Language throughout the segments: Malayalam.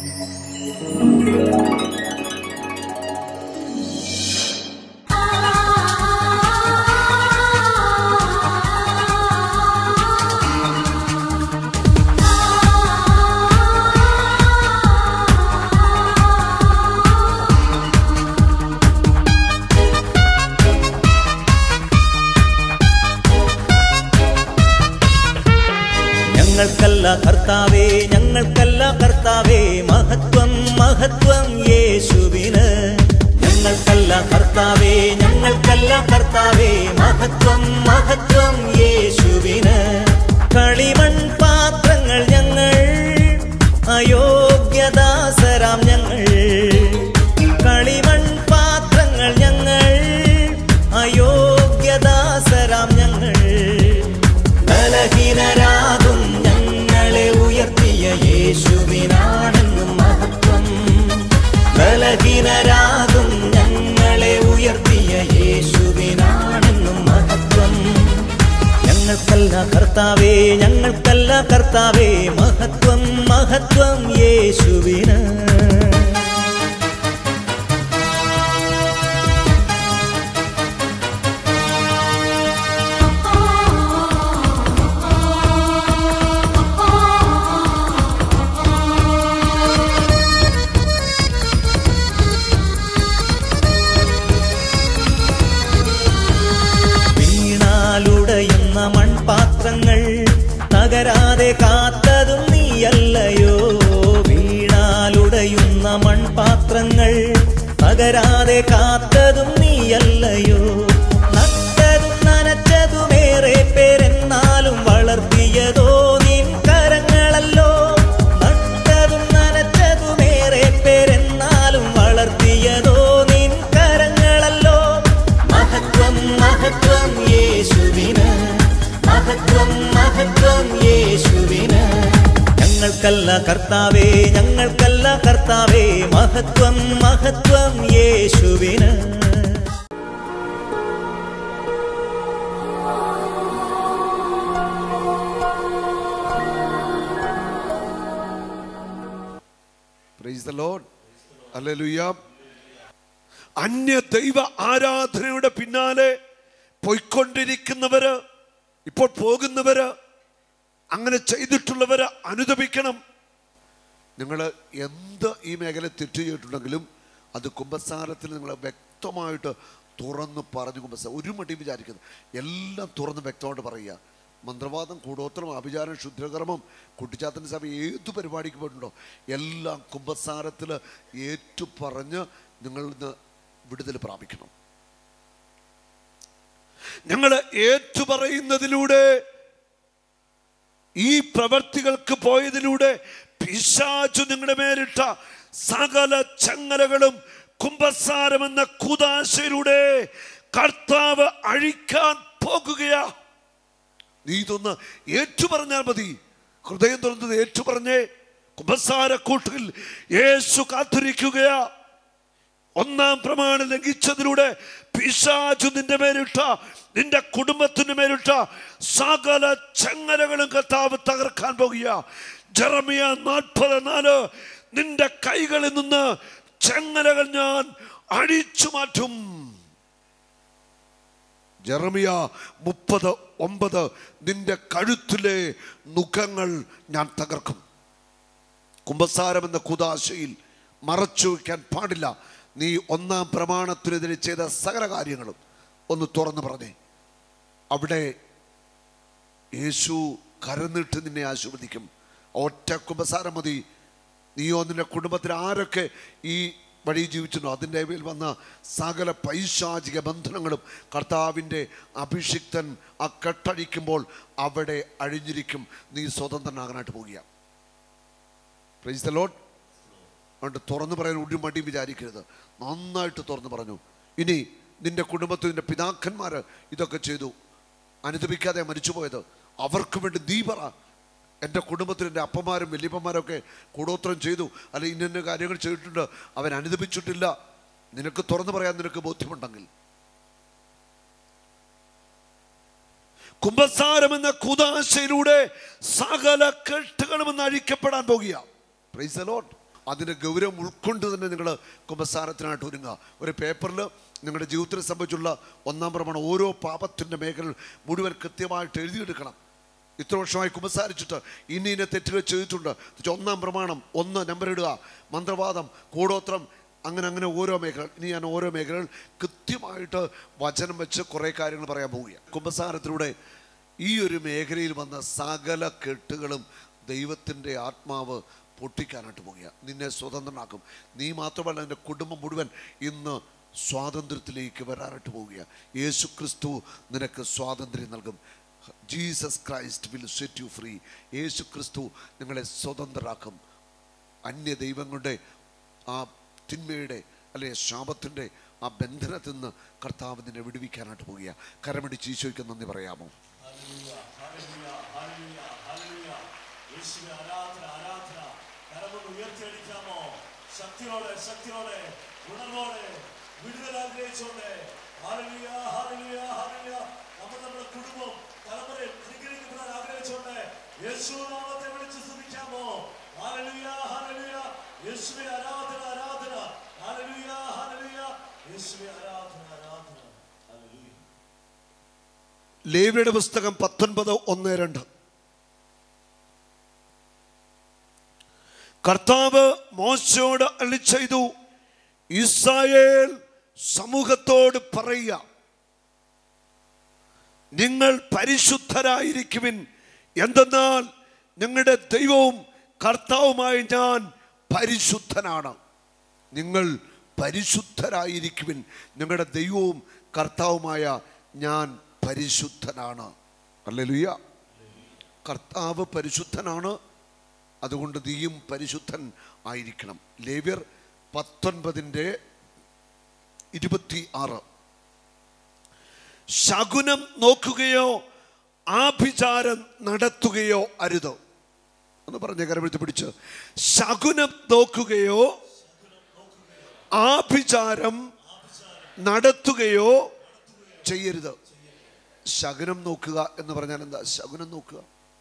ഞങ്ങൾക്കല്ല കർത്താവേ ഞങ്ങൾക്കല്ല കർത്താവേ മഹത്വം മഹത്വം യേശുവിന് ഞങ്ങൾക്കല്ല കർത്താവേ ഞങ്ങൾക്കല്ല കർത്താവേ മഹത്വം മഹത്വം യേശുവിന് കളിമൺ പാത്രങ്ങൾ ഞങ്ങൾ അയോഗ്യദാസരാം ഞങ്ങൾ കളിമൺ പാത്രങ്ങൾ ഞങ്ങൾ അയോഗ്യദാസരാം ഞങ്ങൾ ബലഹീനരാകും ഞങ്ങളെ ഉയർത്തിയ യേശുവിനാണെന്നും മഹത്വം ബലഹീനരാകും ഞങ്ങളെ ഉയർത്തിയ യേശുവിനാണെന്നും മഹത്വം ഞങ്ങൾക്കല്ല കർത്താവേ ഞങ്ങൾക്കല്ല കർത്താവേ മഹത്വം മഹത്വം യേശുവിന് വീണാലുടയുന്ന മൺപാത്രങ്ങൾ തകരാതെ കാത്തതും നീയല്ലയോ വീണാലുടയുന്ന മൺപാത്രങ്ങൾ തകരാതെ കാത്തതും നീയല്ലയോ നട്ടതും നനച്ചതുമേറെ പേരെന്നാലും വളർത്തിയതോ നിൻ കരങ്ങളല്ലോ നട്ടതും നനച്ചതുമേറെ പേരെന്നാലും വളർത്തിയതോ നിൻ കരങ്ങളല്ലോ മഹത്വം മഹത്വം യേശുവിന് മഹത്വം മഹത്വം യേശുവിന് ഞങ്ങൾക്കല്ല കർത്താവേ ഞങ്ങൾക്കല്ല കർത്താവേ മഹത്വം മഹത്വം യേശുവിന് പ്രൈസ് ദ ലോർഡ് ഹല്ലേലൂയ അന്യ ദൈവ ആരാധനയുടെ പിന്നാലെ പോയിക്കൊണ്ടിരിക്കുന്നവര് ഇപ്പോൾ പോകുന്നവര് അങ്ങനെ ചെയ്തിട്ടുള്ളവര് അനുദപിക്കണം നിങ്ങൾ എന്ത് ഈ മേഖല തെറ്റ് ചെയ്തിട്ടുണ്ടെങ്കിലും അത് കുംഭസാരത്തിൽ നിങ്ങൾ വ്യക്തമായിട്ട് തുറന്ന് പറഞ്ഞു കുംഭസാര ഒരു മടി വിചാരിക്കുന്നത് എല്ലാം തുറന്ന് വ്യക്തമായിട്ട് പറയുക മന്ത്രവാദം കൂടോത്രം അഭിചാരം ശുദ്രകർമ്മം കുട്ടിച്ചാത്തൻ സഭ ഏത് പരിപാടിക്ക് പോയിട്ടുണ്ടോ എല്ലാം കുംഭസാരത്തിൽ ഏറ്റു പറഞ്ഞ് നിങ്ങൾ ഇന്ന് വിടുതൽ പ്രാപിക്കണം ഞങ്ങൾ ഏറ്റുപറയുന്നതിലൂടെ ഈ പ്രവർത്തികൾക്ക് പോയതിലൂടെ പിശാചു നിങ്ങളുടെ മേലിട്ട സകല ചങ്ങലകളും കുംഭസാരമെന്ന കുതാശയിലൂടെ കർത്താവ് അഴിക്കാൻ പോകുകയാ നീ ഇതൊന്ന് ഏറ്റുപറഞ്ഞാൽ മതി ഹൃദയം തുറന്നത് ഏറ്റുപറഞ്ഞേ കുംഭസാര കൂട്ടിൽ യേശു കാത്തിരിക്കുകയാ ഒന്നാം പ്രമാണം ലംഘിച്ചതിലൂടെ പിശാചു നിന്റെ മേലിട്ട നിന്റെ കുടുംബത്തിന്റെ മേലിട്ട സകല ചങ്ങലകളും കർത്താവ് തകർക്കാൻ പോകുക ജറമിയ നാൽപ്പത് നാല് നിന്റെ കൈകളിൽ നിന്ന് ചങ്ങലകൾ ഞാൻ അഴിച്ചു മാറ്റും ജെറമിയ മുപ്പത് ഒമ്പത് നിന്റെ കഴുത്തിലെ നുഖങ്ങൾ ഞാൻ തകർക്കും കുംഭസാരം എന്ന കുതാശയിൽ മറച്ചു വയ്ക്കാൻ പാടില്ല നീ ഒന്നാം പ്രമാണത്തിനെതിരെ ചെയ്ത സകല കാര്യങ്ങളും ഒന്ന് തുറന്നു പറഞ്ഞേ അവിടെ യേശു കരന്നിട്ട് നിന്നെ ആശീർവദിക്കും ഒറ്റ കുംഭസാരം മതി നീയോ നിന്റെ കുടുംബത്തിൽ ആരൊക്കെ ഈ വഴി ജീവിച്ചിട്ടുണ്ടോ അതിൻ്റെ മേൽ വന്ന സകല പൈശാചിക ബന്ധനങ്ങളും കർത്താവിൻ്റെ അഭിഷിക്തൻ ആ കെട്ടഴിക്കുമ്പോൾ അവിടെ അഴിഞ്ഞിരിക്കും നീ സ്വതന്ത്രനാകാനായിട്ട് പോകുക പ്രൈസ് ദ ലോഡ് അതുകൊണ്ട് തുറന്നു പറയാൻ ഒരു മടി വിചാരിക്കരുത് നന്നായിട്ട് തുറന്നു പറഞ്ഞു ഇനി നിന്റെ കുടുംബത്തിൽ നിന്റെ പിതാക്കന്മാർ ഇതൊക്കെ ചെയ്തു അനുദപിക്കാതെ മരിച്ചുപോയത് അവർക്ക് വേണ്ടി നീ പറ എൻ്റെ കുടുംബത്തിൽ എൻ്റെ അപ്പന്മാരും വല്യപ്പന്മാരൊക്കെ കൂടോത്രം ചെയ്തു അല്ലെ ഇന്ന ഇന്ന കാര്യങ്ങൾ ചെയ്തിട്ടുണ്ട് അവൻ അനുദപിച്ചിട്ടില്ല നിനക്ക് തുറന്നു പറയാൻ നിനക്ക് ബോധ്യമുണ്ടെങ്കിൽ കുംഭസാരം എന്ന കുതാശയിലൂടെ സകല കെട്ടുകളും ഒന്ന് അഴിക്കപ്പെടാൻ പോകുക പ്രൈസ് ദ ലോർഡ് അതിൻ്റെ ഗൗരവം ഉൾക്കൊണ്ട് തന്നെ നിങ്ങൾ കുമ്പസാരത്തിനായിട്ട് ഒരുങ്ങുക ഒരു പേപ്പറിൽ നിങ്ങളുടെ ജീവിതത്തെ സംബന്ധിച്ചുള്ള ഒന്നാം പ്രമാണം ഓരോ പാപത്തിൻ്റെ മേഖല മുഴുവൻ കൃത്യമായിട്ട് എഴുതിയെടുക്കണം ഇത്ര വർഷമായി കുമ്പസാരിച്ചിട്ട് ഇന്ന ഇന്ന തെറ്റുകൾ ചെയ്തിട്ടുണ്ട് എന്നുവെച്ചാൽ ഒന്നാം പ്രമാണം ഒന്ന് നമ്പർ ഇടുക മന്ത്രവാദം കൂടോത്രം അങ്ങനെ അങ്ങനെ ഓരോ മേഖല ഇനി ഞാൻ ഓരോ മേഖലകൾ കൃത്യമായിട്ട് വചനം വെച്ച് കുറേ കാര്യങ്ങൾ പറയാൻ പോവുകയാണ് കുമ്പസാരത്തിലൂടെ ഈ ഒരു മേഖലയിൽ വന്ന സകല കെട്ടുകളും ദൈവത്തിൻ്റെ ആത്മാവ് പൊട്ടിക്കാനായിട്ട് പോവുകയാണ് നിന്നെ സ്വതന്ത്രനാക്കും നീ മാത്രമല്ല നിന്റെ കുടുംബം മുഴുവൻ ഇന്ന് സ്വാതന്ത്ര്യത്തിലേക്ക് വരാനായിട്ട് പോവുകയാണ് യേശു ക്രിസ്തു നിനക്ക് സ്വാതന്ത്ര്യം നൽകും Jesus Christ will set you free യേശു ക്രിസ്തു നിങ്ങളെ സ്വതന്ത്രരാക്കും അന്യ ദൈവങ്ങളുടെ ആ തിന്മയുടെ അല്ലെ ശാപത്തിൻ്റെ ആ ബന്ധനത്തിൽ നിന്ന് കർത്താവ് നിന്നെ വിടുവിക്കാനായിട്ട് പോവുക കരമടിച്ച് ഈശോയ്ക്ക് നന്ദി പറയാമോ യേശുവെ ആരാധന ആരാധന കരമൊന്ന് ഉയർത്തിയടിക്കാമോ ശക്തിയോടെ ശക്തിയോടെ ഉണർവോടെ വിടുതൽ ആഗ്രഹിച്ചോടെ ഹാലലുയ ഹാലലുയ ഹാലലുയ നമ്മൾ നമ്മുടെ കുടുംബം തലമുറയിൽ അനുഗ്രഹിക്കപ്പെടാൻ ആഗ്രഹിച്ചോണ്ട് യേശു നാമത്തെ വിളിച്ച് സ്തുതിക്കാമോ ഹാലലുയ ഹാലലുയ യേശുവെ ആരാധന ആരാധന ഹാലലുയ ഹാലലുയ യേശുവെ ആരാധന ആരാധന ഹാലലുയ ലേവിയുടെ പുസ്തകം പത്തൊൻപത് ഒന്ന് രണ്ട് കർത്താവ് മോശയോട് അളി ചെയ്തു ഇസ്രായേൽ സമൂഹത്തോട് പറയുക നിങ്ങൾ പരിശുദ്ധരായിരിക്കുവിൻ എന്തെന്നാൽ നിങ്ങളുടെ ദൈവവും കർത്താവുമായി ഞാൻ പരിശുദ്ധനാണ് നിങ്ങൾ പരിശുദ്ധരായിരിക്കുവിൻ നിങ്ങളുടെ ദൈവവും കർത്താവുമായ ഞാൻ പരിശുദ്ധനാണ് അല്ലേലുയ്യ കർത്താവ് പരിശുദ്ധനാണ് അതുകൊണ്ട് നീയും പരിശുദ്ധൻ ആയിരിക്കണം ലേവ്യർ പത്തൊൻപതിൻ്റെ ഇരുപത്തി ആറ് ശകുനം നോക്കുകയോ ആഭിചാരം നടത്തുകയോ അരുത് ഒന്ന് പറഞ്ഞ കരമെടുത്ത് പിടിച്ച് ശകുനം നോക്കുകയോ ആഭിചാരം നടത്തുകയോ ചെയ്യരുത് ശകുനം നോക്കുക എന്ന് പറഞ്ഞാൽ എന്താ ശകുനം നോക്കുക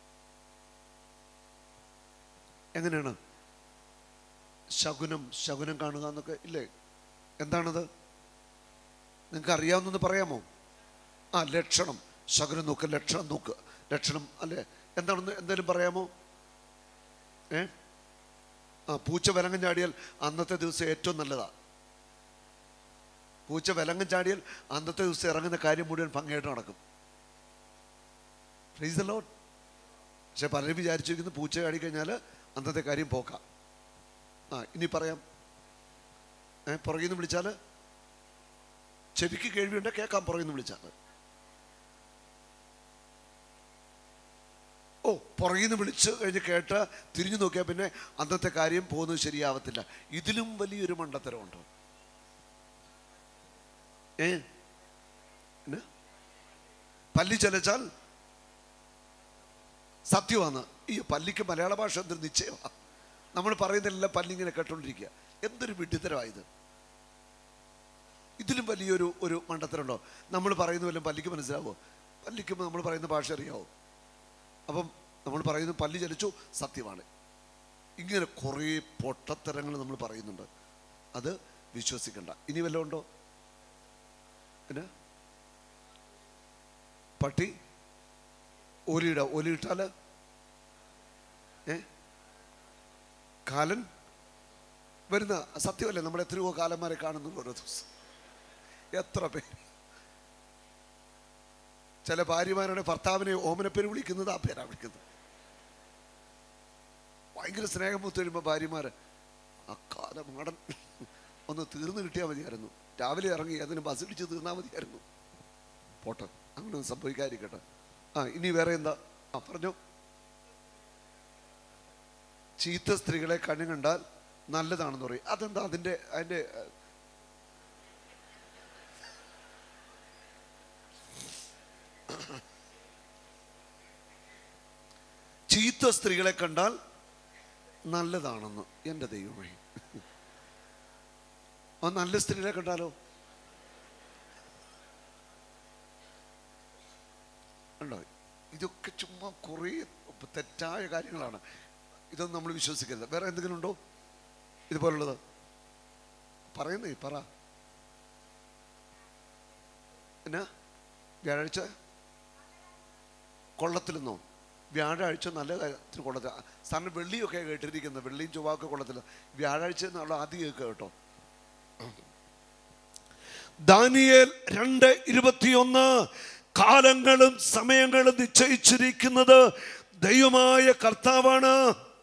എങ്ങനെയാണ് ശകുനം ശകുനം കാണുക എന്നൊക്കെ ഇല്ലേ എന്താണത് നിങ്ങൾക്ക് അറിയാവുന്നത് പറയാമോ ആ ലക്ഷണം ശകുനം നോക്കുക ലക്ഷണം നോക്കുക ലക്ഷണം അല്ലേ എന്താണെന്ന് എന്തെങ്കിലും പറയാമോ ഏ ആ പൂച്ച വിലങ്ങം ചാടിയാൽ അന്നത്തെ ദിവസം ഏറ്റവും നല്ലതാ പൂച്ച വിലങ്ങം ചാടിയാൽ അന്നത്തെ ദിവസം ഇറങ്ങുന്ന കാര്യം മുഴുവൻ ഭംഗിയായിട്ട് നടക്കും പ്ലീസ് ലോട്ട് പക്ഷെ പലരും വിചാരിച്ചിരിക്കുന്നത് പൂച്ച ചാടിക്കഴിഞ്ഞാൽ അന്നത്തെ കാര്യം പോക്കാം ആ ഇനി പറയാം ഏ പുറകിൽ നിന്ന് വിളിച്ചാൽ ചെവിക്ക് കേൾവിയുണ്ട് കേൾക്കാം പുറകിൽ നിന്ന് വിളിച്ചാൽ ഓ പുറകിൽ നിന്ന് വിളിച്ച് കഴിഞ്ഞ് കേട്ട് തിരിഞ്ഞു നോക്കിയാൽ പിന്നെ അന്നത്തെ കാര്യം പോകുന്നത് ശരിയാവത്തില്ല ഇതിലും വലിയൊരു മണ്ടത്തരമുണ്ട് ഏ എന്നാ? പല്ലി ചലച്ചാൽ സത്യമാണ് ഈ പല്ലിക്ക് മലയാള ഭാഷ എന്തൊരു നിശ്ചയമാണ് നമ്മൾ പറയുന്നതെല്ലാം പല്ലിങ്ങനെ കേട്ടോണ്ടിരിക്കുക എന്തൊരു വിഡ്ഢിത്തരമായത് ഇതിലും വലിയൊരു ഒരു മണ്ടത്തരമുണ്ടോ നമ്മൾ പറയുന്ന വല്ലതും പല്ലിക്ക് മനസ്സിലാവോ പല്ലിക്ക് നമ്മൾ പറയുന്ന ഭാഷ അറിയാവോ അപ്പം നമ്മൾ പറയുന്നു പല്ലി ചലിച്ചു സത്യമാണ് ഇങ്ങനെ കുറേ പൊട്ടത്തരങ്ങൾ നമ്മൾ പറയുന്നുണ്ട് അത് വിശ്വസിക്കണ്ട ഇനി വല്ലതും ഉണ്ടോ പിന്നെ പട്ടി ഒലിയിട ഒലിയിട്ടാൽ ഏ കാലൻ വരുന്ന സത്യമല്ലേ നമ്മൾ എത്രയോ കാലന്മാരെ കാണുന്നുണ്ട് ഓരോ ദിവസം എത്ര പേര് ചില ഭാര്യമാരുടെ ഭർത്താവിനെ ഓമനപ്പേര് വിളിക്കുന്നത് ആ പേരാ വിളിക്കുന്നത് ഭയങ്കര സ്നേഹം മൂത്ത് വരുമ്പോൾ ഭാര്യമാര് ആ കാലം മാടൻ ഒന്ന് തീർന്നു കിട്ടിയാൽ മതിയായിരുന്നു രാവിലെ ഇറങ്ങി അതിന് ബസ് ഇടിച്ച് തീർന്നാൽ മതിയായിരുന്നു പോട്ടെ അങ്ങനെ ഒന്നും സംഭവിക്കാതിരിക്കട്ടെ ആ ഇനി വേറെ എന്താ ആ പറഞ്ഞോ ചീത്ത സ്ത്രീകളെ കണ്ണു കണ്ടാൽ നല്ലതാണെന്ന് പറയും അതെന്താ അതിൻ്റെ അതിൻ്റെ ഏഹ്, ചീത്ത സ്ത്രീകളെ കണ്ടാൽ നല്ലതാണെന്ന് എൻ്റെ ദൈവമേ ആ നല്ല സ്ത്രീകളെ കണ്ടാലോ ഉണ്ടോ ഇതൊക്കെ ചുമ്മാ കുറേ തെറ്റായ കാര്യങ്ങളാണ് ഇതൊന്നും നമ്മൾ വിശ്വസിക്കരുത് വേറെ എന്തെങ്കിലും ഉണ്ടോ ഇതുപോലുള്ളത് പറയുന്നേ പറ എന്നാ വ്യാഴാഴ്ച കൊള്ളത്തിലെന്നോ വ്യാഴാഴ്ച നല്ല കാര്യത്തിന് കൊള്ളത്തില്ല സാറിന് വെള്ളിയൊക്കെ കേട്ടിരിക്കുന്നത് വെള്ളിയും ചൊവ്വാക്കെ കൊള്ളത്തില്ല വ്യാഴാഴ്ച എന്നുള്ള ആദ്യം കേൾക്കുക കേട്ടോ ദാനിയേൽ രണ്ട് ഇരുപത്തിയൊന്ന് കാലങ്ങളും സമയങ്ങളും നിശ്ചയിച്ചിരിക്കുന്നത് ദൈവമായ കർത്താവാണ്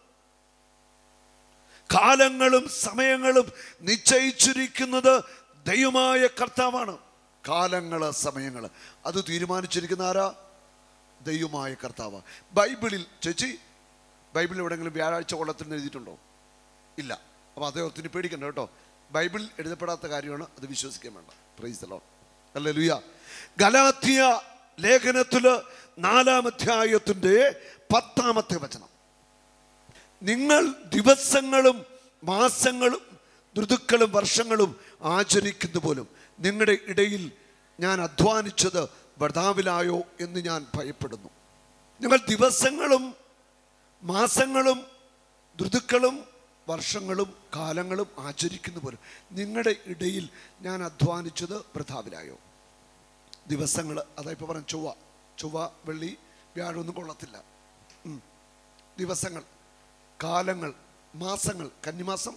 കാലങ്ങളും സമയങ്ങളും നിശ്ചയിച്ചിരിക്കുന്നത് ദൈവമായ കർത്താവാണ് കാലങ്ങള് സമയങ്ങള് അത് തീരുമാനിച്ചിരിക്കുന്ന ആരാ ദൈവമായ കർത്താവ് ബൈബിളിൽ ചേച്ചി ബൈബിളിൽ എവിടെയെങ്കിലും വ്യാഴാഴ്ച കൊള്ളത്തിൽ നിന്ന് എഴുതിയിട്ടുണ്ടോ ഇല്ല അപ്പോൾ അദ്ദേഹത്തിന് പേടിക്കണ്ട കേട്ടോ ബൈബിളിൽ എഴുതപ്പെടാത്ത കാര്യമാണ് അത് വിശ്വസിക്കാൻ വേണ്ട പ്രൈസലോ അല്ലേ ലുയ ഗലാത്തിയ ലേഖനത്തില് നാലാം അധ്യായത്തിന്റെ പത്താമത്തെ വചനം നിങ്ങൾ ദിവസങ്ങളും മാസങ്ങളും ഋതുക്കളും വർഷങ്ങളും ആചരിക്കുന്ന പോലും നിങ്ങളുടെ ഇടയിൽ ഞാൻ അധ്വാനിച്ചത് വൃതാവിലായോ എന്ന് ഞാൻ ഭയപ്പെടുന്നു നിങ്ങൾ ദിവസങ്ങളും മാസങ്ങളും ഋതുക്കളും വർഷങ്ങളും കാലങ്ങളും ആചരിക്കുന്ന പോലും നിങ്ങളുടെ ഇടയിൽ ഞാൻ അധ്വാനിച്ചത് വൃഥാവിലായോ ദിവസങ്ങൾ അതാ ഇപ്പോൾ പറഞ്ഞു ചൊവ്വ ചൊവ്വ വെള്ളി വ്യാഴമൊന്നും കൊള്ളത്തില്ല ഉം. ദിവസങ്ങൾ കാലങ്ങൾ മാസങ്ങൾ കന്നിമാസം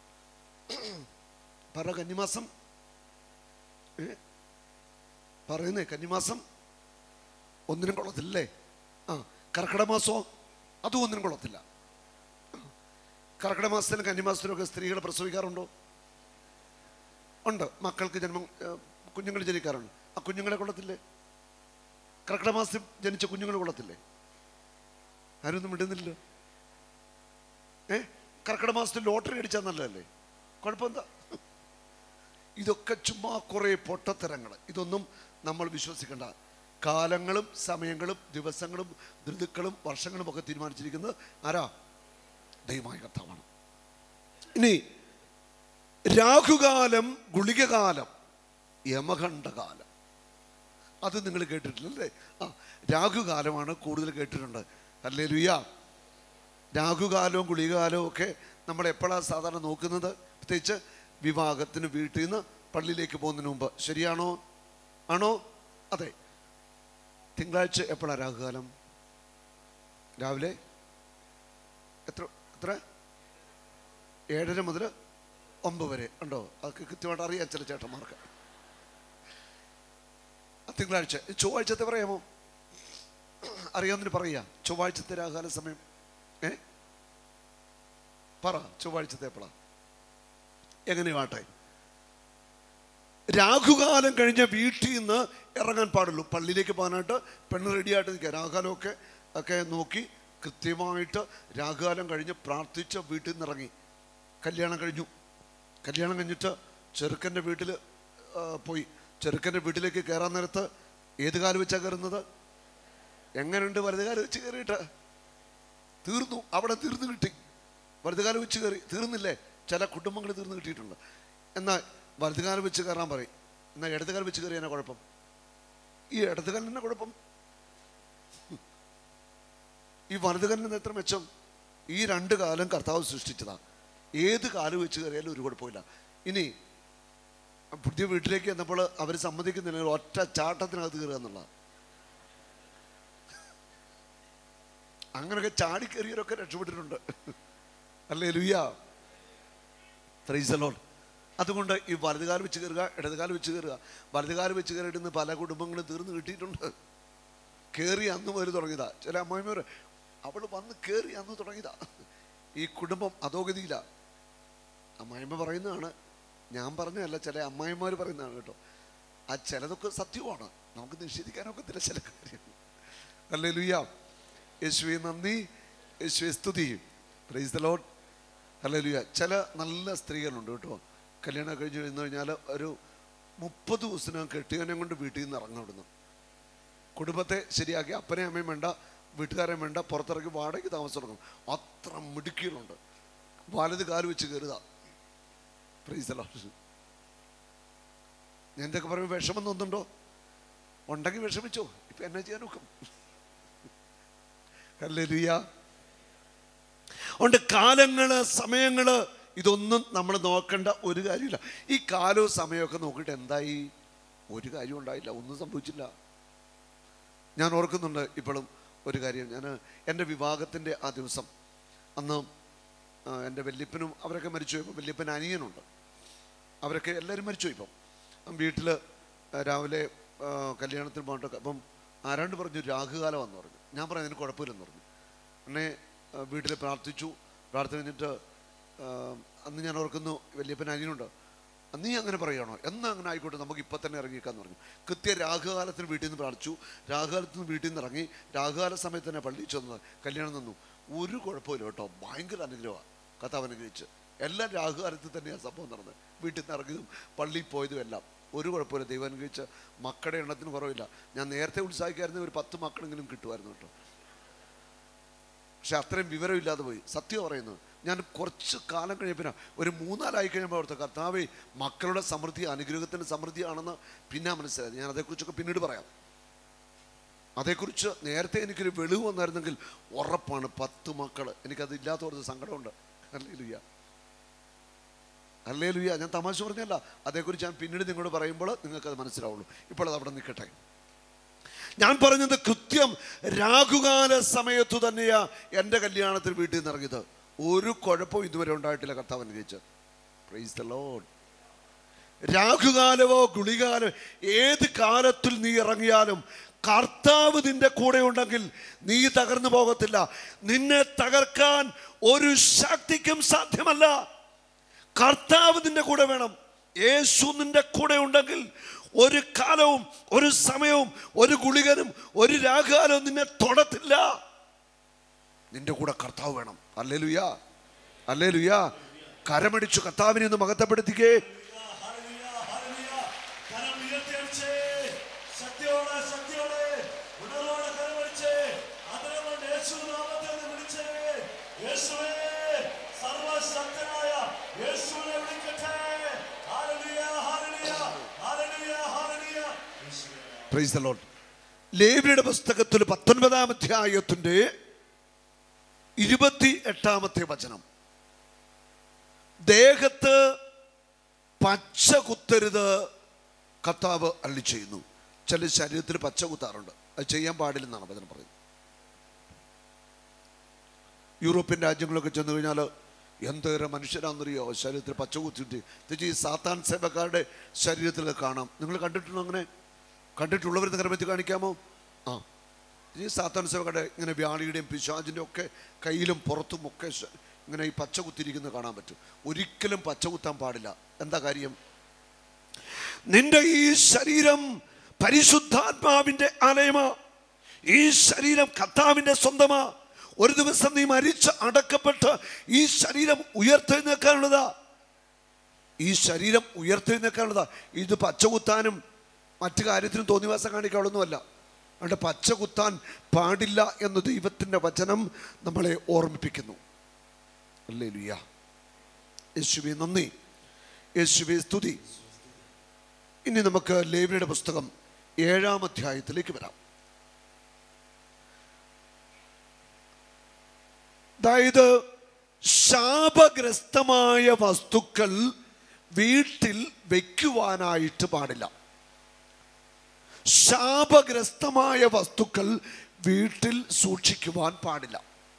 പറ കന്നിമാസം ഏ? പറയുന്നേ കന്നിമാസം ഒന്നിനും കൊള്ളത്തില്ലേ ആ കർക്കിടക മാസമോ അതും ഒന്നിനും കൊള്ളത്തില്ല കർക്കിടക മാസത്തിലും കന്നിമാസത്തിലും ഒക്കെ സ്ത്രീകൾ പ്രസവിക്കാറുണ്ടോ ഉണ്ട് മക്കൾക്ക് ജന്മം ഏ, കുഞ്ഞുങ്ങൾ ജനിക്കാറുണ്ട് ആ കുഞ്ഞുങ്ങളെ കൊള്ളത്തില്ലേ കർക്കിടക മാസത്തിൽ ജനിച്ച കുഞ്ഞുങ്ങൾ കൊള്ളത്തില്ലേ ആരൊന്നും വിടുന്നില്ലല്ലോ ഏ കർക്കിടക മാസത്തിൽ ലോട്ടറി അടിച്ചാൽ നല്ലതല്ലേ കുഴപ്പമെന്താ ഇതൊക്കെ ചുമ്മാ കുറേ പൊട്ടത്തരങ്ങൾ ഇതൊന്നും നമ്മൾ വിശ്വസിക്കേണ്ട കാലങ്ങളും സമയങ്ങളും ദിവസങ്ങളും ഋതുക്കളും വർഷങ്ങളും ഒക്കെ തീരുമാനിച്ചിരിക്കുന്നത് ആരാ ദൈവമായ കർത്താവാണ് ഇനി രാഹുകാലം ഗുളികകാലം യമകണ്ഠകാലം അത് നിങ്ങൾ കേട്ടിട്ടില്ലല്ലേ ആ രാഹുകാലമാണ് കൂടുതൽ കേട്ടിട്ടുണ്ട് അല്ലേ ലുയ്യ രാഹുകാലവും ഗുളികകാലവും ഒക്കെ നമ്മൾ എപ്പോഴാണ് സാധാരണ നോക്കുന്നത് പ്രത്യേകിച്ച് വിവാഹത്തിന് വീട്ടിൽ നിന്ന് പള്ളിയിലേക്ക് പോകുന്നതിന് മുമ്പ് ശരിയാണോ ആണോ അതെ തിങ്കളാഴ്ച എപ്പോഴാണ് രാഹുകാലം രാവിലെ എത്ര എത്ര ഏഴര മുതൽ ഒമ്പത് വരെ ഉണ്ടോ അതൊക്കെ കൃത്യമായിട്ട് അറിയാം ചില ചേട്ടന്മാർക്ക് ആ തിങ്കളാഴ്ച ചൊവ്വാഴ്ചത്തെ പറയാമോ അറിയാവുന്നതിന് പറയാ ചൊവ്വാഴ്ചത്തെ രാഹുകാല സമയം ഏ പറ ചൊവ്വാഴ്ചത്തെ എപ്പോഴാ എങ്ങനെയാട്ടെ രാഹുകാലം കഴിഞ്ഞ വീട്ടിൽ നിന്ന് ഇറങ്ങാൻ പാടുള്ളൂ പള്ളിയിലേക്ക് പോകാനായിട്ട് പെണ്ണ് റെഡിയായിട്ട് നിൽക്കുക രാഹുകാലമൊക്കെ ഒക്കെ നോക്കി കൃത്യമായിട്ട് രാഹുകാലം കഴിഞ്ഞ് പ്രാർത്ഥിച്ച് വീട്ടിൽ നിന്ന് ഇറങ്ങി കല്യാണം കഴിഞ്ഞു കല്യാണം കഴിഞ്ഞിട്ട് ചെറുക്കൻ്റെ വീട്ടിൽ പോയി ചെറുക്കൻ്റെ വീട്ടിലേക്ക് കയറാൻ നേരത്ത് ഏത് കാലം വെച്ചാണ് കയറുന്നത് എങ്ങനെയുണ്ട് വലുതുകാലം വെച്ച് കയറിയിട്ട് തീർന്നു അവിടെ തീർന്നു കിട്ടി വലുതുകാലം വെച്ച് കയറി തീർന്നില്ലേ ചില കുടുംബങ്ങൾ തീർന്നു കിട്ടിയിട്ടുണ്ട് എന്നാൽ വലുതുകാലം വെച്ച് കയറാൻ പറയും എന്നാൽ ഇടതുകാലം വെച്ച് കയറിയാ കുഴപ്പം ഈ ഇടതുകാലം തന്നെ കുഴപ്പം ഈ വലതുകാലിന് എത്ര മെച്ചം ഈ രണ്ട് കാലം കർത്താവ് സൃഷ്ടിച്ചതാ ഏത് കാലം വെച്ച് കയറിയാലും ഒരു കുഴപ്പമില്ല ഇനി പുതിയ വീട്ടിലേക്ക് ചെന്നപ്പോൾ അവർ സമ്മതിക്കുന്നില്ല ഒറ്റ ചാട്ടത്തിനകത്ത് കയറുക എന്നുള്ള അങ്ങനെയൊക്കെ ചാടിക്കയറിയവരൊക്കെ രക്ഷപ്പെട്ടിട്ടുണ്ട് അല്ലേ ലുയ്യ ഫ്രൈസലോൺ അതുകൊണ്ട് ഈ വലതുകാലം വെച്ച് കയറുക ഇടതുകാലം വെച്ച് കയറുക വലതുകാലം വെച്ച് കയറിയിട്ട് പല കുടുംബങ്ങളും തീർന്നു കിട്ടിയിട്ടുണ്ട് കയറി അന്ന് മുതൽ തുടങ്ങിയതാ ചില അമ്മായിമാർ അവൾ വന്ന് കയറി അന്ന് തുടങ്ങിയതാ ഈ കുടുംബം അധോഗതിയില്ല അമ്മായിമ്മ പറയുന്നതാണ് ഞാൻ പറഞ്ഞതല്ല ചില അമ്മായിമാർ പറയുന്നതാണ് കേട്ടോ ആ ചിലതൊക്കെ സത്യമാണ് നമുക്ക് നിഷേധിക്കാനൊക്കത്തില്ല ചില കാര്യം അല്ലേ ലുയ്യ യേശുവെ നന്ദി യേശുവെ സ്തുതി പ്രൈസ് ദ ലോഡ് അല്ലേ ലുയ്യ ചില നല്ല സ്ത്രീകളുണ്ട് കേട്ടോ കല്യാണം കഴിഞ്ഞ് കഴിഞ്ഞു കഴിഞ്ഞാൽ ഒരു മുപ്പത് ദിവസത്തിനകം കെട്ടിയവനെ കൊണ്ട് വീട്ടിൽ നിന്ന് ഇറങ്ങപ്പെടുന്നു കുടുംബത്തെ ശരിയാക്കി അപ്പനെ അമ്മയും വേണ്ട വീട്ടുകാരെ വേണ്ട പുറത്തിറങ്ങി വാടകയ്ക്ക് താമസം തുടങ്ങും അത്ര മിടുക്കികളുണ്ട് വലത് കാല് വെച്ച് കയറുക പ്രീസലോ ഞാൻ എന്തൊക്കെ പറയുമ്പോൾ വിഷമം തോന്നുന്നുണ്ടോ ഉണ്ടെങ്കിൽ വിഷമിച്ചോ ഇപ്പൊ എന്നാ ചെയ്യാൻ നോക്കും അല്ലേ ലുയ്യ ഉണ്ട് കാലങ്ങള് സമയങ്ങള് ഇതൊന്നും നമ്മൾ നോക്കേണ്ട ഒരു കാര്യമില്ല ഈ കാലവും സമയമൊക്കെ നോക്കിയിട്ട് എന്തായി ഒരു കാര്യം ഉണ്ടായില്ല ഒന്നും സംഭവിച്ചില്ല ഞാൻ ഓർക്കുന്നുണ്ട് ഇപ്പോഴും ഒരു കാര്യം ഞാൻ എൻ്റെ വിവാഹത്തിൻ്റെ ആ ദിവസം അന്ന് ആ, എൻ്റെ വല്യപ്പനും അവരൊക്കെ മരിച്ചു ഇപ്പം വല്യപ്പൻ അനിയനുണ്ട് അവരൊക്കെ എല്ലാവരും മരിച്ചു ഇപ്പം വീട്ടിൽ രാവിലെ ആ, കല്യാണത്തിന് പോകണ്ടൊക്കെ അപ്പം ആരാണ്ട് പറഞ്ഞു രാഹുകാലമാണെന്ന് പറഞ്ഞു ഞാൻ പറഞ്ഞു അതിന് കുഴപ്പമില്ലെന്ന് പറഞ്ഞു എന്നെ വീട്ടിൽ പ്രാർത്ഥിച്ചു പ്രാർത്ഥന കഴിഞ്ഞിട്ട് ആ, അന്ന് ഞാൻ ഓർക്കുന്നു വല്യപ്പൻ അനിയനുണ്ട് അന്ന് നീ അങ്ങനെ പറയുകയാണോ എന്നാ അങ്ങനെ ആയിക്കോട്ടെ നമുക്ക് ഇപ്പം തന്നെ ഇറങ്ങിയേക്കാന്ന് പറഞ്ഞു കൃത്യ രാഹുകാലത്തിന് വീട്ടിൽ നിന്ന് പ്രാർത്ഥിച്ചു രാഹുകാലത്ത് നിന്ന് വീട്ടിൽ നിന്ന് ഇറങ്ങി രാഹുകാല സമയത്ത് തന്നെ പള്ളിയിൽ ചെന്ന് കല്യാണം നിന്നു ഒരു കുഴപ്പമില്ല കേട്ടോ ഭയങ്കര അനുഗ്രഹമാണ് കഥാവ് അനുഗ്രഹിച്ച് എല്ലാം രാഹുകാലത്ത് തന്നെയാണ് സംഭവം നടന്നത് വീട്ടിൽ നിന്ന് ഇറങ്ങിയതും പള്ളിയിൽ പോയതും എല്ലാം ഒരു കുഴപ്പമില്ല ദൈവം അനുഗ്രഹിച്ച് മക്കളുടെ എണ്ണത്തിന് കുറവില്ല ഞാൻ നേരത്തെ ഉത്സാഹിക്കായിരുന്ന ഒരു പത്ത് മക്കളെങ്കിലും കിട്ടുമായിരുന്നു കേട്ടോ പക്ഷെ അത്രയും വിവരമില്ലാതെ പോയി സത്യം പറയുന്നത് ഞാൻ കുറച്ച് കാലം കഴിയപ്പിന ഒരു മൂന്നാലായി കഴിയുമ്പോൾ അവിടുത്തെ കർത്താവേ മക്കളുടെ സമൃദ്ധി അനുഗ്രഹത്തിൻ്റെ സമൃദ്ധിയാണെന്ന് പിന്നെ മനസ്സിലായത് ഞാൻ അതേക്കുറിച്ചൊക്കെ പിന്നീട് പറയാം അതേക്കുറിച്ച് നേരത്തെ എനിക്കൊരു വെളിവ് വന്നായിരുന്നെങ്കിൽ ഉറപ്പാണ് പത്ത് മക്കൾ എനിക്കത് ഇല്ലാത്തവർക്ക് സങ്കടമുണ്ട് അല്ലേ ലുയ്യ അല്ലേ ലുയ്യ ഞാൻ തമാശ പറഞ്ഞല്ല അതേക്കുറിച്ച് ഞാൻ പിന്നീട് നിങ്ങളോട് പറയുമ്പോൾ നിങ്ങൾക്കത് മനസ്സിലാവുള്ളൂ ഇപ്പോൾ അത് അവിടെ നിൽക്കട്ടെ ഞാൻ പറഞ്ഞത് കൃത്യം രാഹുകാല സമയത്തു തന്നെയാ എൻ്റെ കല്യാണത്തിന് വീട്ടിൽ നിന്ന് ഇറങ്ങിയത് ഒരു കുഴപ്പവും ഇതുവരെ ഉണ്ടായിട്ടില്ല കർത്താവ് അനുഗ്രഹിച്ച് പ്രൈസ് ദ ലോഡ് രാഹുകാലമോ ഗുളികാലോ ഏത് കാലത്തിൽ നീ ഇറങ്ങിയാലും കർത്താവ് നിന്റെ കൂടെ ഉണ്ടെങ്കിൽ നീ തകർന്നു പോകത്തില്ല നിന്നെ തകർക്കാൻ ഒരു ശക്തിക്കും സാധ്യമല്ല കർത്താവ് നിന്റെ കൂടെ വേണം യേശു നിന്റെ കൂടെ ഉണ്ടെങ്കിൽ ഒരു കാലവും ഒരു സമയവും ഒരു ഗുളികനും ഒരു രാഘാലവും നിന്നെ തൊടത്തില്ല നിന്റെ കൂടെ കർത്താവ് വേണം അല്ലേ ലുയാ അല്ലേ ലുയാ കരമടിച്ചു കർത്താവിനെ ഒന്ന് മഹത്വപ്പെടുത്തിക്കേ ഹല്ലേലൂയ, ഹല്ലേലൂയ. കരം ഉയർത്തിയടിച്ച്, ശക്തിയോടെ ശക്തിയോടെ ഉണർവോടെ കരമടിച്ച് അതിനെ കൊണ്ട് യേശു നാമത്തിൽ നിന്ന് വിളിച്ച് യേശുവേ സർവശക്തനായ യേശുവിനെ വിളിക്കട്ടെ ഹല്ലേലൂയ, ഹല്ലേലൂയ, ഹല്ലേലൂയ, ഹല്ലേലൂയ. യേശുവേ. പ്രൈസ് ദ ലോർഡ് ലേവിയുടെ പുസ്തകത്തിൽ പത്തൊൻപതാം അധ്യായത്തിന്റെ ഇരുപത്തി എട്ടാമത്തെ വചനം ദേഹത്ത് പച്ച കുത്തരുത് കർത്താവ് അള്ളി ചെയ്യുന്നു ചില ശരീരത്തിൽ പച്ച കുത്താറുണ്ട് അത് ചെയ്യാൻ പാടില്ലെന്നാണ് വചനം പറയുന്നത് യൂറോപ്യൻ രാജ്യങ്ങളൊക്കെ ചെന്ന് കഴിഞ്ഞാൽ എന്തേറെ മനുഷ്യരാണെന്നറിയോ ശരീരത്തിൽ പച്ച കുത്തിയിട്ട് തിരിച്ച് ഈ സാത്താൻ സേവക്കാരുടെ ശരീരത്തിൽ കാണാം നിങ്ങൾ കണ്ടിട്ടുണ്ടോ അങ്ങനെ കണ്ടിട്ടുള്ളവർ നിങ്ങളുടെ കാണിക്കാമോ ആ ഈ സാത്താൻ സേവക്കാരുടെ ഇങ്ങനെ വ്യാളിയുടെയും പിശാചിൻ്റെ ഒക്കെ കയ്യിലും പുറത്തും ഒക്കെ ശ- ഇങ്ങനെ ഈ പച്ച കുത്തിരിക്കുന്നത് കാണാൻ പറ്റും ഒരിക്കലും പച്ച കുത്താൻ പാടില്ല എന്താ കാര്യം നിന്റെ ഈ ശരീരം പരിശുദ്ധാത്മാവിന്റെ ആലയമാ ഈ ശരീരം കർത്താവിന്റെ സ്വന്തമാ ഒരു ദിവസം നീ മരിച്ച് അടക്കപ്പെട്ട് ഈ ശരീരം ഉയർത്തെഴുന്നേക്കാനുള്ളതാ ഈ ശരീരം ഉയർത്തെഴുന്നേക്കാനുള്ളതാ ഇത് പച്ച കുത്താനും മറ്റു കാര്യത്തിനും തോന്നിവാസം കാണിക്കാനുള്ളൊന്നുമല്ല അതുകൊണ്ട് പച്ച കുത്താൻ പാടില്ല എന്ന് ദൈവത്തിൻ്റെ വചനം നമ്മളെ ഓർമ്മിപ്പിക്കുന്നു അല്ലേ ലുയ്യ യേശുവെ നന്ദി യേശുവെ സ്തുതി ഇനി നമുക്ക് ലേവിയുടെ പുസ്തകം ഏഴാം അധ്യായത്തിലേക്ക് വരാം അതായത് ശാപഗ്രസ്തമായ വസ്തുക്കൾ വീട്ടിൽ വയ്ക്കുവാനായിട്ട് പാടില്ല ശാപഗ്രസ്തമായ വസ്തുക്കൾ വീട്ടിൽ സൂക്ഷിക്കുവാൻ പാടില്ല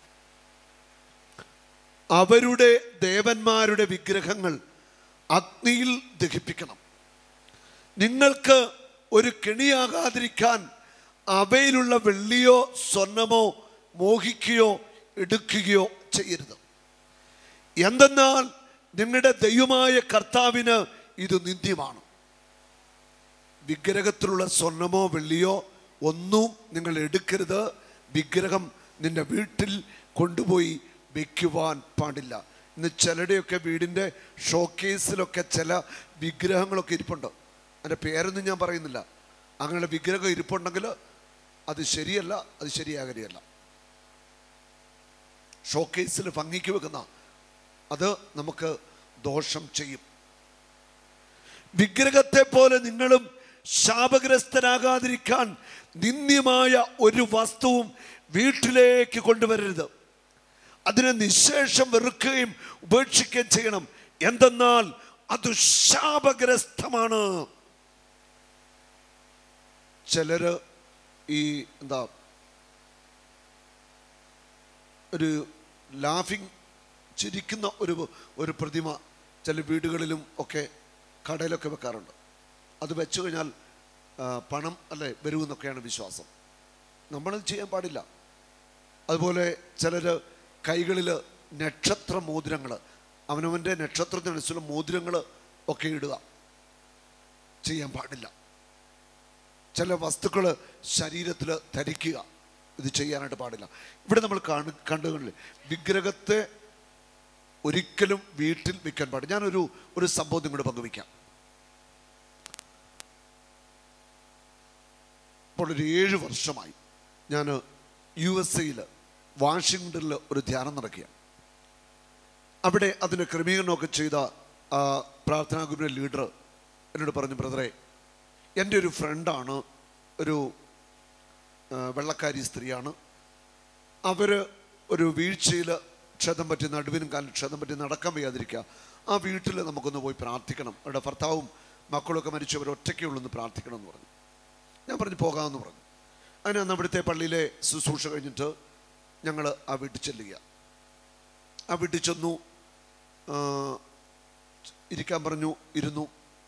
അവരുടെ ദേവന്മാരുടെ വിഗ്രഹങ്ങൾ അഗ്നിയിൽ ദഹിപ്പിക്കണം നിങ്ങൾക്ക് ഒരു കെണിയാകാതിരിക്കാൻ അവയിലുള്ള വെള്ളിയോ സ്വർണമോ മോഹിക്കുകയോ എടുക്കുകയോ ചെയ്യരുത് എന്തെന്നാൽ നിങ്ങളുടെ ദൈവമായ കർത്താവിന് ഇത് നിന്ദ്യമാണ് വിഗ്രഹത്തിലുള്ള സ്വർണമോ വെള്ളിയോ ഒന്നും നിങ്ങൾ എടുക്കരുത് വിഗ്രഹം നിന്റെ വീട്ടിൽ കൊണ്ടുപോയി വെക്കുവാൻ പാടില്ല ഇന്ന് ചിലരുടെയൊക്കെ വീടിൻ്റെ ഷോക്കേസിലൊക്കെ ചില വിഗ്രഹങ്ങളൊക്കെ ഇരിപ്പുണ്ട് അതിൻ്റെ പേരൊന്നും ഞാൻ പറയുന്നില്ല അങ്ങനെ വിഗ്രഹം ഇരിപ്പുണ്ടെങ്കിൽ അത് ശരിയല്ല അത് ശരിയാകരിയല്ല ഷോക്കേസിൽ ഭംഗിക്ക് വെക്കുന്ന അത് നമുക്ക് ദോഷം ചെയ്യും വിഗ്രഹത്തെ പോലെ നിങ്ങളും ശാപഗ്രസ്തരാകാതിരിക്കാൻ നിന്ദ്യമായ ഒരു വസ്തുവും വീട്ടിലേക്ക് കൊണ്ടുവരരുത് അതിനെ നിശേഷം വെറുക്കുകയും ഉപേക്ഷിക്കുകയും ചെയ്യണം എന്തെന്നാൽ അത് ശാപഗ്രസ്തമാണ് ചിലര് ഈ എന്താ ഒരു ലാഫിങ് ചിരിക്കുന്ന ഒരു ഒരു പ്രതിമ ചില വീടുകളിലും ഒക്കെ കടയിലൊക്കെ വെക്കാറുണ്ട് അത് വെച്ചു കഴിഞ്ഞാൽ ആ, പണം അല്ലേ വരുമെന്നൊക്കെയാണ് വിശ്വാസം നമ്മളത് ചെയ്യാൻ പാടില്ല അതുപോലെ ചിലർ കൈകളിൽ നക്ഷത്ര മോതിരങ്ങൾ അവനവൻ്റെ നക്ഷത്രത്തിനനുസരിച്ചുള്ള മോതിരങ്ങൾ ഒക്കെ ഇടുക ചെയ്യാൻ പാടില്ല ചില വസ്തുക്കൾ ശരീരത്തിൽ ധരിക്കുക ഇത് ചെയ്യാനായിട്ട് പാടില്ല ഇവിടെ നമ്മൾ കാണു കണ്ടുകളില്ലേ വിഗ്രഹത്തെ ഒരിക്കലും വീട്ടിൽ വെക്കാൻ പാടില്ല ഞാനൊരു ഒരു സംഭവം നിങ്ങളുടെ പങ്കുവയ്ക്കാം ഇപ്പോൾ ഒരു ഏഴ് വർഷമായി ഞാൻ യു എസ് എയിൽ വാഷിങ്ടണിൽ ഒരു ധ്യാനം നടക്കുകയാണ് അവിടെ അതിന് ക്രമീകരണമൊക്കെ ചെയ്ത ആ പ്രാർത്ഥനാ ഗ്രൂപ്പിൻ്റെ ലീഡർ എന്നോട് പറഞ്ഞു ബ്രദറെ എൻ്റെ ഒരു ഫ്രണ്ടാണ് ഒരു ആ, വെള്ളക്കാരി സ്ത്രീയാണ് അവർ ഒരു വീഴ്ചയിൽ ക്ഷതം പറ്റി നടുവിനും കാലിനും ക്ഷതം പറ്റി നടക്കാൻ വയ്യാതിരിക്കുക ആ വീട്ടിൽ നമുക്കൊന്ന് പോയി പ്രാർത്ഥിക്കണം അവരുടെ ഭർത്താവും മക്കളൊക്കെ മരിച്ചവർ ഒറ്റയ്ക്കേ ഉള്ളൂ എന്ന് പ്രാർത്ഥിക്കണം എന്ന് പറഞ്ഞു ഞാൻ പറഞ്ഞു പോകാമെന്ന് പറഞ്ഞു അതിന് അന്ന് അവിടുത്തെ പള്ളിയിലെ ശുശ്രൂഷ കഴിഞ്ഞിട്ട് ഞങ്ങൾ ആ വീട്ടിൽ ചെല്ലുക ആ വീട്ടിൽ ചെന്നു ആ, ഇരിക്കാൻ പറഞ്ഞു ഇരുന്നു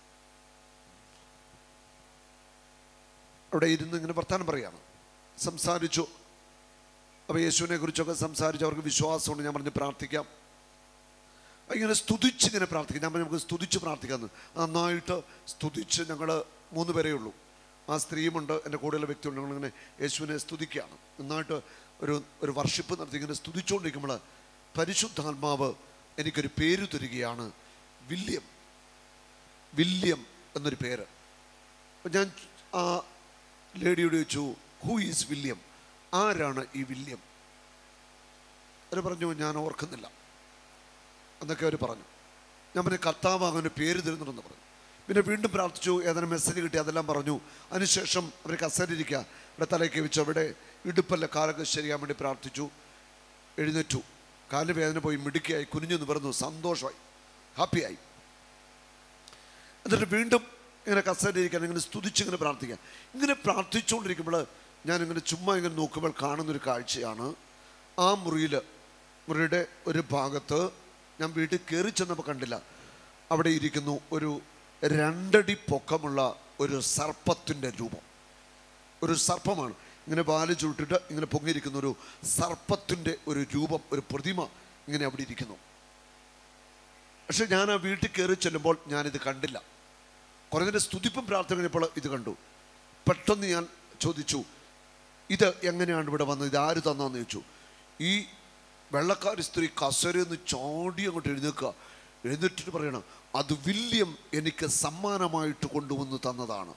അവിടെ ഇരുന്ന് ഇങ്ങനെ വർത്താനം പറയാണ് സംസാരിച്ചു അപ്പോൾ യേശുവിനെ കുറിച്ചൊക്കെ സംസാരിച്ച് അവർക്ക് വിശ്വാസമുണ്ട് ഞാൻ പറഞ്ഞ് പ്രാർത്ഥിക്കാം ഇങ്ങനെ സ്തുതിച്ച് ഇങ്ങനെ പ്രാർത്ഥിക്കാം ഞാൻ പറഞ്ഞു നമുക്ക് സ്തുതിച്ച് പ്രാർത്ഥിക്കാമെന്ന് നന്നായിട്ട് സ്തുതിച്ച് ഞങ്ങൾ മൂന്ന് പേരേ ഉള്ളൂ ആ സ്ത്രീയുമുണ്ട് എൻ്റെ കൂടെയുള്ള വ്യക്തിയുണ്ട് ഞങ്ങളിങ്ങനെ യേശുവിനെ സ്തുതിക്കുകയാണ് നന്നായിട്ട് ഒരു ഒരു വർഷിപ്പ് നടത്തി ഇങ്ങനെ സ്തുതിച്ചുകൊണ്ടിരിക്കുമ്പോൾ പരിശുദ്ധാത്മാവ് എനിക്കൊരു പേര് തരികയാണ് വില്യം വില്യം എന്നൊരു പേര് അപ്പോൾ ഞാൻ ആ ലേഡിയോട് ചോദിച്ചു ഹൂ ഈസ് വില്യം ആരാണ് ഈ വില്യം അവർ പറഞ്ഞു ഞാൻ ഓർക്കുന്നില്ല എന്നൊക്കെ അവർ പറഞ്ഞു ഞാൻ പറഞ്ഞു കർത്താവ് അങ്ങനെ പേര് തരുന്നുണ്ടെന്ന് പറഞ്ഞു പിന്നെ വീണ്ടും പ്രാർത്ഥിച്ചു ഏതാനും മെസ്സേജ് കിട്ടി അതെല്ലാം പറഞ്ഞു അതിനുശേഷം അവർ കസേരയിരിക്കുക ഇവിടെ തലയ്ക്ക് വെച്ചു അവിടെ ഇടുപ്പല്ല കാലൊക്കെ ശരിയാൻ വേണ്ടി പ്രാർത്ഥിച്ചു എഴുന്നേറ്റു കാല് വേദന പോയി മിടുക്കിയായി കുനിഞ്ഞു നിവർന്നു സന്തോഷമായി ഹാപ്പിയായി എന്നിട്ട് വീണ്ടും ഇങ്ങനെ കസേരയിരിക്കാൻ ഇങ്ങനെ സ്തുതിച്ച് ഇങ്ങനെ പ്രാർത്ഥിക്കാൻ ഇങ്ങനെ പ്രാർത്ഥിച്ചുകൊണ്ടിരിക്കുമ്പോൾ ഞാൻ ഇങ്ങനെ ചുമ്മാ ഇങ്ങനെ നോക്കുമ്പോൾ കാണുന്നൊരു കാഴ്ചയാണ് ആ മുറിയിൽ മുറിയുടെ ഒരു ഭാഗത്ത് ഞാൻ വീട്ടിൽ കയറി ചെന്നപ്പോൾ കണ്ടില്ല അവിടെ ഇരിക്കുന്നു ഒരു രണ്ടടി പൊക്കമുള്ള ഒരു സർപ്പത്തിൻ്റെ രൂപം ഒരു സർപ്പമാണ് ഇങ്ങനെ വാല് ചുട്ടിട്ട് ഇങ്ങനെ പൊങ്ങിയിരിക്കുന്ന ഒരു സർപ്പത്തിൻ്റെ ഒരു രൂപം ഒരു പ്രതിമ ഇങ്ങനെ അവിടെ ഇരിക്കുന്നു പക്ഷെ ഞാൻ ആ വീട്ടിൽ കയറി ചെല്ലുമ്പോൾ ഞാനിത് കണ്ടില്ല കുറേ നേരം സ്തുതിപ്പും പ്രാർത്ഥന കഴിഞ്ഞപ്പോൾ ഇത് കണ്ടു പെട്ടെന്ന് ഞാൻ ചോദിച്ചു ഇത് എങ്ങനെയാണ് ഇവിടെ വന്നത് ഇത് ആര് തന്നാന്ന് ചോദിച്ചു ഈ വെള്ളക്കാരി സ്ത്രീ കസരയിൽ നിന്ന് ചാടി അങ്ങോട്ട് എഴുന്നേക്കുക എഴുന്നേറ്റിട്ട് പറയണം അത് വില്യം എനിക്ക് സമ്മാനമായിട്ട് കൊണ്ടുവന്ന് തന്നതാണ്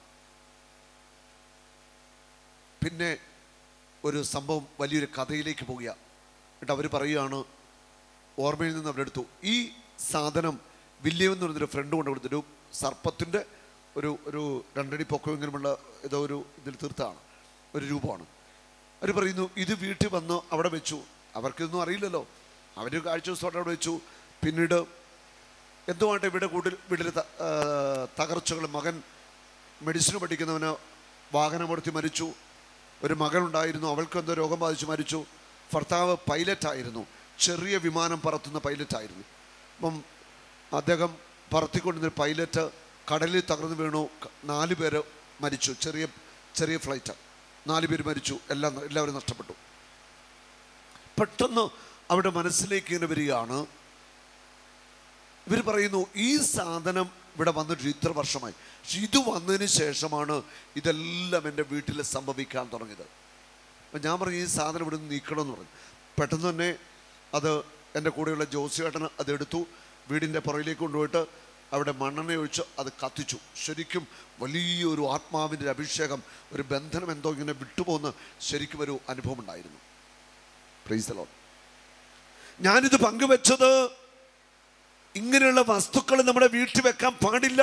പിന്നെ ഒരു സംഭവം വലിയൊരു കഥയിലേക്ക് പോവുക എന്നിട്ട് അവർ പറയുകയാണ് ഓർമ്മയിൽ നിന്ന് അവരെടുത്തു ഈ സാധനം വില്യം എന്ന് പറഞ്ഞൊരു ഫ്രണ്ട് കൊണ്ട് കൊടുത്തൊരു സർപ്പത്തിൻ്റെ ഒരു ഒരു രണ്ടടി പൊക്കമെങ്കിലുമുള്ള ഏതോ ഒരു ഇതിൽ തീർത്താണ് ഒരു രൂപമാണ് അവർ പറയുന്നു ഇത് വീട്ടിൽ വന്ന് അവിടെ വെച്ചു അവർക്കിതൊന്നും അറിയില്ലല്ലോ അവർ കാഴ്ച ദിവസമായിട്ട് അവിടെ വെച്ചു പിന്നീട് എന്തുമായിട്ട് ഇവിടെ കൂടുതൽ വീട്ടിൽ തകർച്ചകൾ മകൻ മെഡിസിന് പഠിക്കുന്നവന് വാഹനമടുത്തി മരിച്ചു ഒരു മകളുണ്ടായിരുന്നു അവൾക്ക് എന്തോ രോഗം ബാധിച്ചു മരിച്ചു ഭർത്താവ് പൈലറ്റായിരുന്നു ചെറിയ വിമാനം പറത്തുന്ന പൈലറ്റായിരുന്നു അപ്പം അദ്ദേഹം പറത്തിക്കൊണ്ടിരുന്ന പൈലറ്റ് കടലിൽ തകർന്നു വീണു ക- നാല് പേര് മരിച്ചു ചെറിയ ചെറിയ ഫ്ലൈറ്റ് നാല് പേര് മരിച്ചു എല്ലാം എല്ലാവരും നഷ്ടപ്പെട്ടു പെട്ടെന്ന് അവിടെ മനസ്സിലേക്ക് ഇങ്ങനെ വരികയാണ് ഇവർ പറയുന്നു ഈ സാധനം ഇവിടെ വന്നിട്ട് ഇത്ര വർഷമായി പക്ഷെ ഇത് വന്നതിന് ശേഷമാണ് ഇതെല്ലാം എൻ്റെ വീട്ടിൽ സംഭവിക്കാൻ തുടങ്ങിയത് അപ്പം ഞാൻ പറഞ്ഞു ഈ സാധനം ഇവിടെ നിന്ന് നീക്കണമെന്ന് പറഞ്ഞു പെട്ടെന്ന് തന്നെ അത് എൻ്റെ കൂടെയുള്ള ജോസിയേട്ടന് അതെടുത്തു വീടിൻ്റെ പുറകിലേക്ക് കൊണ്ടുപോയിട്ട് അവിടെ മണ്ണെണ്ണ ഒഴിച്ച് അത് കത്തിച്ചു ശരിക്കും വലിയൊരു ആത്മാവിൻ്റെ ഒരു അഭിഷേകം ഒരു ബന്ധനം എന്തോ ഇങ്ങനെ വിട്ടുപോകുന്ന ശരിക്കും ഒരു അനുഭവം ഉണ്ടായിരുന്നു പ്രൈസ് ലോൺ ഞാനിത് പങ്കുവെച്ചത് ഇങ്ങനെയുള്ള വസ്തുക്കൾ നമ്മുടെ വീട്ടിൽ വെക്കാൻ പാടില്ല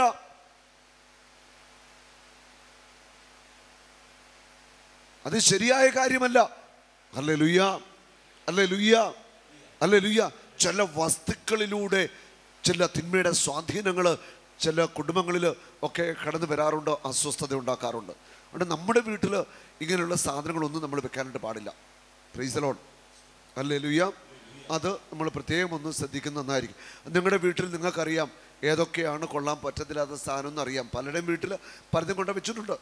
അത് ശരിയായ കാര്യമല്ല അല്ലേ ലുയ്യ അല്ലേ ലുയ്യ അല്ലെ ലുയ്യ ചില വസ്തുക്കളിലൂടെ ചില തിന്മയുടെ സ്വാധീനങ്ങൾ ചില കുടുംബങ്ങളിൽ ഒക്കെ കടന്നു വരാറുണ്ട് അസ്വസ്ഥത ഉണ്ടാക്കാറുണ്ട് അതുകൊണ്ട് നമ്മുടെ വീട്ടിൽ ഇങ്ങനെയുള്ള സാധനങ്ങളൊന്നും നമ്മൾ വെക്കാനായിട്ട് പാടില്ല ഫ്രീസലോൺ അല്ലേ ലുയ്യ അത് നമ്മൾ പ്രത്യേകം ഒന്ന് ശ്രദ്ധിക്കുന്ന നന്നായിരിക്കും നിങ്ങളുടെ വീട്ടിൽ നിങ്ങൾക്കറിയാം ഏതൊക്കെയാണ് കൊള്ളാൻ പറ്റത്തില്ലാത്ത സാധനം എന്നറിയാം പലരുടെയും വീട്ടിൽ പലതും കൊണ്ട് വെച്ചിട്ടുണ്ട്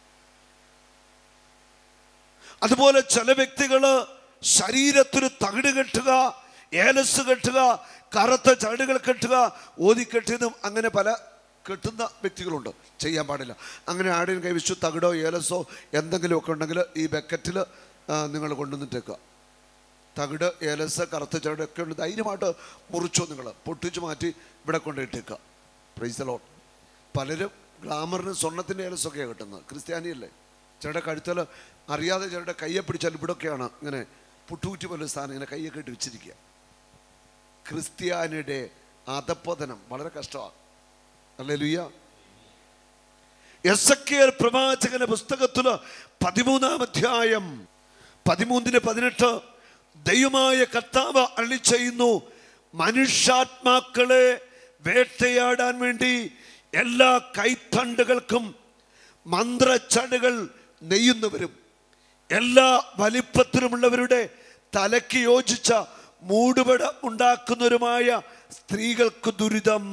അതുപോലെ ചില വ്യക്തികൾ ശരീരത്തിന് തകിട് കെട്ടുക ഏലസ് കെട്ടുക കറുത്ത ചരടുകൾ കെട്ടുക ഓതി കെട്ടിയതും അങ്ങനെ പല കെട്ടുന്ന വ്യക്തികളുണ്ട് ചെയ്യാൻ പാടില്ല അങ്ങനെ ആടെയും കൈവച്ചു തകിടോ ഏലസോ എന്തെങ്കിലുമൊക്കെ ഉണ്ടെങ്കിൽ ഈ ബക്കറ്റിൽ നിങ്ങൾ കൊണ്ടുവന്നിട്ടേക്കുക തകിട് ഏലസ് കറുത്ത ചരട് ഒക്കെ ഉണ്ട് ധൈര്യമായിട്ട് മുറിച്ചോ നിങ്ങൾ പൊട്ടിച്ച് മാറ്റി ഇവിടെ കൊണ്ടിട്ടേക്കുക പ്രൈസലോ പലരും ഗ്ലാമറിന് സ്വർണത്തിൻ്റെ ഏലസൊക്കെയാണ് കിട്ടുന്നത് ക്രിസ്ത്യാനിയല്ലേ ചിലരുടെ കഴുത്തൽ അറിയാതെ ചിലരുടെ കയ്യെ പിടിച്ചാൽ ഇവിടെയൊക്കെയാണ് ഇങ്ങനെ പുട്ടുകുറ്റി പോലെ സ്ഥാനം ഇങ്ങനെ കയ്യൊക്കെ ഇട്ട് വെച്ചിരിക്കുക ക്രിസ്ത്യാനിയുടെ അധപ്പതനം വളരെ കഷ്ടമാണ് അല്ലേ ലുയ്യ എസ് പ്രവാചകന്റെ പുസ്തകത്തില് പതിമൂന്നാം അധ്യായം പതിമൂന്നിന് പതിനെട്ട് ദൈവമായ കർത്താവ് അള്ളി ചെയ്യുന്നു മനുഷ്യാത്മാക്കളെ വേട്ടയാടാൻ വേണ്ടി എല്ലാ കൈത്തണ്ടുകൾക്കും മന്ത്രച്ചടുകൾ നെയ്യുന്നവരും എല്ലാ വലിപ്പത്തിലുമുള്ളവരുടെ തലയ്ക്ക് യോജിച്ച മൂടുപട ഉണ്ടാക്കുന്നവരുമായ സ്ത്രീകൾക്ക് ദുരിതം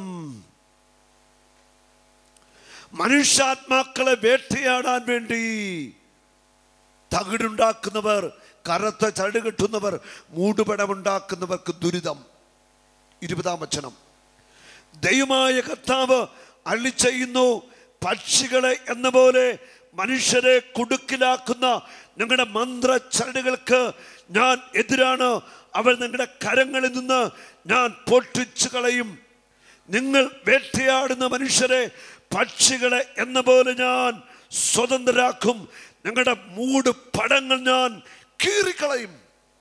മനുഷ്യാത്മാക്കളെ വേട്ടയാടാൻ വേണ്ടി തകിടുണ്ടാക്കുന്നവർ കറുത്ത ചരട് കെട്ടുന്നവർ മൂടുപടമുണ്ടാക്കുന്നവർക്ക് ദുരിതം ഇരുപതാം വചനം ദൈവമായ കർത്താവ് അള്ളി ചെയ്യുന്നു പക്ഷികളെ എന്ന പോലെ മനുഷ്യരെ കുടുക്കിലാക്കുന്ന നിങ്ങളുടെ മന്ത്രച്ചരടുകൾക്ക് ഞാൻ എതിരാണ് അവൾ നിങ്ങളുടെ കരങ്ങളിൽ നിന്ന് ഞാൻ പൊട്ടിച്ചു കളയും നിങ്ങൾ വേട്ടയാടുന്ന മനുഷ്യരെ പക്ഷികളെ എന്ന പോലെ ഞാൻ സ്വതന്ത്രരാക്കും നിങ്ങളുടെ മൂട് പടങ്ങൾ ഞാൻ കീറിക്കളയും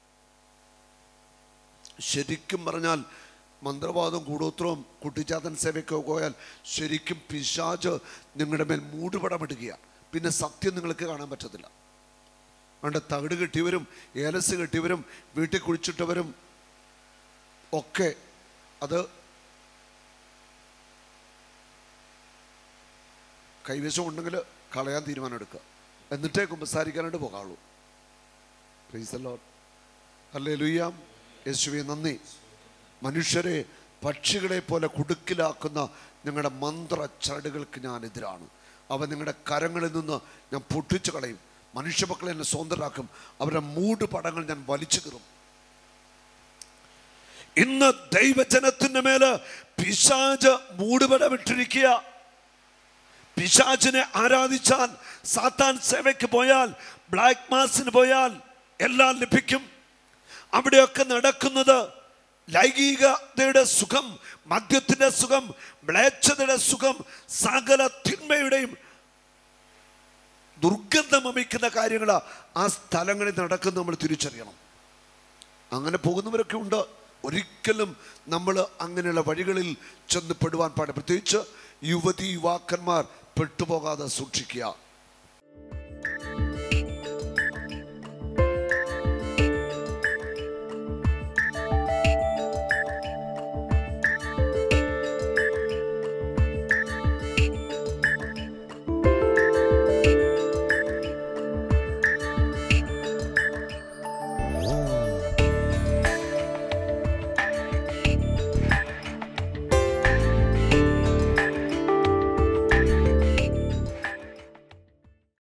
ശരിക്കും പറഞ്ഞാൽ മന്ത്രവാദം കൂടോത്രവും കുട്ടിച്ചാത്തൻ സേവയ്ക്കോ പോയാൽ ശരിക്കും പിശാജ് നിങ്ങളുടെ മേൽ മൂടുപടമിടുകയാണ് പിന്നെ സത്യം നിങ്ങൾക്ക് കാണാൻ പറ്റത്തില്ല അതുകൊണ്ട് തകിട് കെട്ടിയവരും ഏലസ് കെട്ടിയവരും വീട്ടിൽ കുഴിച്ചിട്ടവരും ഒക്കെ അത് കൈവശം ഉണ്ടെങ്കിൽ കളയാൻ തീരുമാനം എടുക്കുക എന്നിട്ടേ കുമ്പസാരിക്കാനായിട്ട് പോകാവുള്ളൂ പ്രീസല്ലോ അല്ലേ ലുയ്യാം യേശുവെ നന്ദി മനുഷ്യരെ പക്ഷികളെ പോലെ കുടുക്കിലാക്കുന്ന നിങ്ങളുടെ മന്ത്ര ചരടുകൾക്ക് ഞാൻ എതിരാണ് അവ നിങ്ങളുടെ കരങ്ങളിൽ നിന്ന് ഞാൻ പൊട്ടിച്ചു കളയും മനുഷ്യമക്കളെ എന്നെ സ്വന്തരാക്കും അവരുടെ മൂട് പടങ്ങൾ ഞാൻ വലിച്ചു കീറും ഇന്ന് ദൈവജനത്തിന്റെ മേല് പിശാജ് മൂടുപടമിട്ടിരിക്കുക പിശാചിനെ ആരാധിച്ചാൽ സാത്താൻ സേവയ്ക്ക് പോയാൽ ബ്ലാക്ക് മാസിന് പോയാൽ എല്ലാം ലഭിക്കും അവിടെയൊക്കെ നടക്കുന്നത് ലൈംഗികതയുടെ സുഖം മദ്യത്തിന്റെ സുഖം മ്ലേച്ഛതയുടെ സുഖം സകല തിന്മയുടെയും ദുർഗന്ധം വമിക്കുന്ന കാര്യങ്ങൾ ആ സ്ഥലങ്ങളിൽ നടക്കുന്ന നമ്മൾ തിരിച്ചറിയണം അങ്ങനെ പോകുന്നവരൊക്കെ ഉണ്ട് ഒരിക്കലും നമ്മൾ അങ്ങനെയുള്ള വഴികളിൽ ചെന്ന് പെടുവാൻ പാടില്ല പ്രത്യേകിച്ച് യുവതി യുവാക്കന്മാർ പെട്ടുപോകാതെ സൂക്ഷിക്കുക